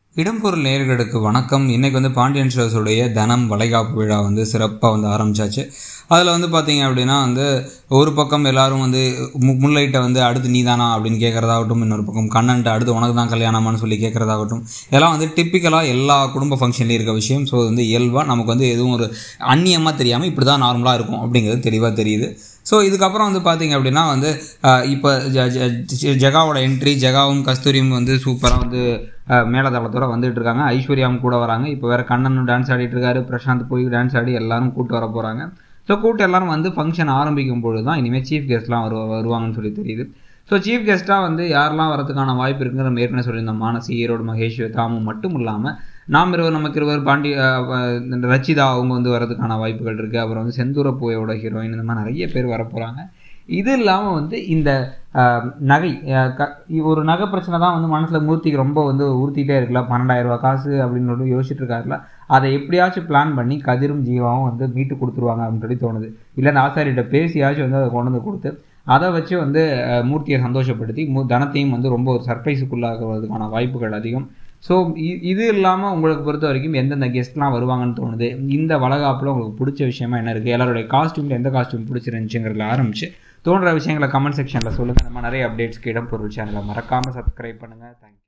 இடம்பொருள் நேயர்களுக்கு வணக்கம் இன்றைக்கி வந்து பாண்டியன் ஷோஸுடைய தனம் வளைகாப்பு விழா வந்து சிறப்பாக வந்து ஆரம்பிச்சாச்சு அதில் வந்து பார்த்தீங்க அப்படின்னா வந்து ஒரு பக்கம் எல்லாரும் வந்து மு முல்லைட்ட வந்து அடுத்து நீதானா அப்படின்னு கேட்குறதாகட்டும் இன்னொரு பக்கம் கண்ணன்ட்ட அடுத்து உனக்கு தான் கல்யாணமான்னு சொல்லி கேட்குறதாகட்டும் இதெல்லாம் வந்து டிப்பிக்கலாக எல்லா குடும்ப ஃபங்க்ஷன்லேயும் இருக்க விஷயம் ஸோ வந்து இயல்பாக நமக்கு வந்து எதுவும் ஒரு அந்நியமாக தெரியாமல் இப்படி தான் நார்மலாக இருக்கும் அப்படிங்கிறது தெளிவாக தெரியுது ஸோ இதுக்கப்புறம் வந்து பார்த்தீங்க அப்படின்னா வந்து இப்போ ஜெகாவோட என்ட்ரி ஜெகாவும் கஸ்தூரியும் வந்து சூப்பராக வந்து மேலதளத்தோட வந்துட்டு இருக்காங்க ஐஸ்வர்யாவும் கூட வராங்க இப்போ வேறு கண்ணனும் டான்ஸ் ஆடிட்டு இருக்காரு பிரசாந்த் போய் டான்ஸ் ஆடி எல்லாரும் கூட்டு வர போகிறாங்க ஸோ கூட்டு எல்லாரும் வந்து ஃபங்க்ஷன் ஆரம்பிக்கும் பொழுது தான் இனிமேல் சீஃப் கெஸ்ட்லாம் வரு வருவாங்கன்னு சொல்லி தெரியுது ஸோ சீஃப் கெஸ்ட்டாக வந்து யாரெல்லாம் வரதுக்கான வாய்ப்பு இருக்குங்கிற நம்ம ஏற்கனவே சொல்லியிருந்தோம் மானசி ஈரோடு மகேஷ் தாமு மட்டும் இல்லாமல் நாம் இருவர் நமக்கு இருவர் பாண்டி ரச்சிதா அவங்க வந்து வரதுக்கான வாய்ப்புகள் இருக்குது அப்புறம் வந்து செந்தூர பூயோட ஹீரோயின் இந்த மாதிரி நிறைய பேர் வர போகிறாங்க இது இல்லாமல் வந்து இந்த நகை க ஒரு நகை பிரச்சனை தான் வந்து மனசில் மூர்த்திக்கு ரொம்ப வந்து உறுத்திட்டே இருக்குல்ல பன்னெண்டாயிரம் ரூபா காசு அப்படின்னு சொல்லி யோசிச்சுட்டு இருக்காருல அதை எப்படியாச்சும் பிளான் பண்ணி கதிரும் ஜீவாவும் வந்து மீட்டு கொடுத்துருவாங்க அப்படின்னு சொல்லி தோணுது இல்லை அந்த ஆசாரிகிட்ட பேசியாச்சும் வந்து அதை கொண்டு வந்து கொடுத்து அதை வச்சு வந்து மூர்த்தியை சந்தோஷப்படுத்தி மூ தனத்தையும் வந்து ரொம்ப ஒரு சர்ப்ரைஸுக்குள்ளாகிறதுக்கான வாய்ப்புகள் அதிகம் ஸோ இது இல்லாமல் உங்களுக்கு பொறுத்த வரைக்கும் எந்தெந்த கெஸ்ட்லாம் வருவாங்கன்னு தோணுது இந்த வளகாப்பில் உங்களுக்கு பிடிச்ச விஷயமா என்ன இருக்குது எல்லாருடைய காஸ்ட்யூமில் எந்த காஸ்ட்யூம் பிடிச்சிருந்துச்சுங்கிறதுல ஆரம்பிச்சு தோன்ற விஷயங்களை கமெண்ட் செக்ஷனில் சொல்லுங்கள் நம்ம நிறைய அப்டேட்ஸ்க்கு இடம் பொருள் சேனலை மறக்காமல் சப்ஸ்கிரைப் பண்ணுங்கள் தேங்க்யூ